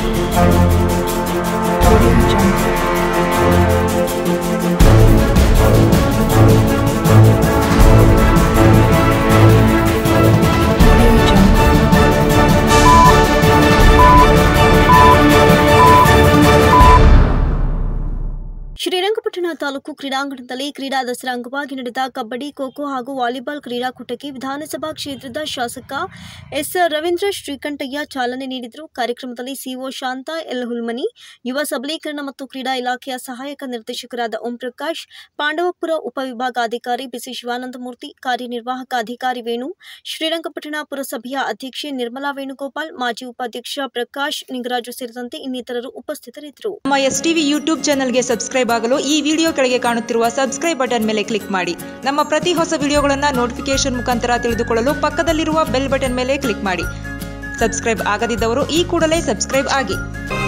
Audio Jungle. Audio Jungle. Srirangapatna taluk ಕ್ರೀಡಾಂಗಣದಲ್ಲಿ ಕ್ರೀಡಾ ದಸರಾ ಅಂಗವಾಗಿ ನಡೆದ ಕಬಡ್ಡಿ ಖೋಖೋ ಹಾಗೂ ವಾಲಿಬಾಲ್ ಕ್ರೀಡಾಕೂಟಕ್ಕೆ ವಿಧಾನಸಭಾ ಕ್ಷೇತ್ರದ ಶಾಸಕ ಎಸ್ ರವೀಂದ್ರ ಶ್ರೀಕಂಠಯ್ಯ ಚಾಲನೆ ನೀಡಿದರು ಕಾರ್ಯಕ್ರಮದಲ್ಲಿ ಸಿಒ ಶಾಂತ ಎಲ್ ಹುಲ್ಮನಿ ಯುವ ಸಬಲೀಕರಣ ಮತ್ತು ಕ್ರೀಡಾ ಇಲಾಖೆಯ ಸಹಾಯಕ ನಿರ್ದೇಶಕರಾದ ಓಂ ಪ್ರಕಾಶ್ ಪಾಂಡವಪುರ ಉಪವಿಭಾಗಾಧಿಕಾರಿ ಬಿಸಿ ಶಿವಾನಂದಮೂರ್ತಿ ಕಾರ್ಯನಿರ್ವಾಹಕ ಅಧಿಕಾರಿ ವೇಣು ಶ್ರೀರಂಗಪಟ್ಟಣ ಪುರಸಭೆಯ ಅಧ್ಯಕ್ಷೆ ನಿರ್ಮಲಾ ವೇಣುಗೋಪಾಲ್ ಮಾಜಿ ಉಪಾಧ್ಯಕ್ಷ ಪ್ರಕಾಶ್ ನಿಂಗರಾಜು ಸೇರಿದಂತೆ ಇನ್ನಿತರರು ಉಪಸ್ಥಿತರಿದ್ದರು ನಮ್ಮ ಎಸ್ ಟಿವಿ ಯೂಟ್ಯೂಬ್ ಚಾನಲ್ಗೆ ಸಬ್ಸ್ಕ್ರೈಬ್ ಆಗಲು ಈ ವಿಡಿಯೋ ಕೆಳಗೆ ಕಾಣುತ್ತಿರುವ ಸಬ್ಸ್ಕ್ರೈಬ್ ಬಟನ್ ಮೇಲೆ ಕ್ಲಿಕ್ ಮಾಡಿ ನಮ್ಮ ಪ್ರತಿ ಹೊಸ ವಿಡಿಯೋಗಳನ್ನು ನೋಟಿಫಿಕೇಶನ್ ಮುಖಾಂತರ ತಿಳಿದುಕೊಳ್ಳಲು ಪಕ್ಕದಲ್ಲಿರುವ ಬೆಲ್ ಬಟನ್ ಮೇಲೆ ಕ್ಲಿಕ್ ಮಾಡಿ ಸಬ್ಸ್ಕ್ರೈಬ್ ಆಗದಿದ್ದವರು ಈ ಕೂಡಲೇ ಸಬ್ಸ್ಕ್ರೈಬ್ ಆಗಿ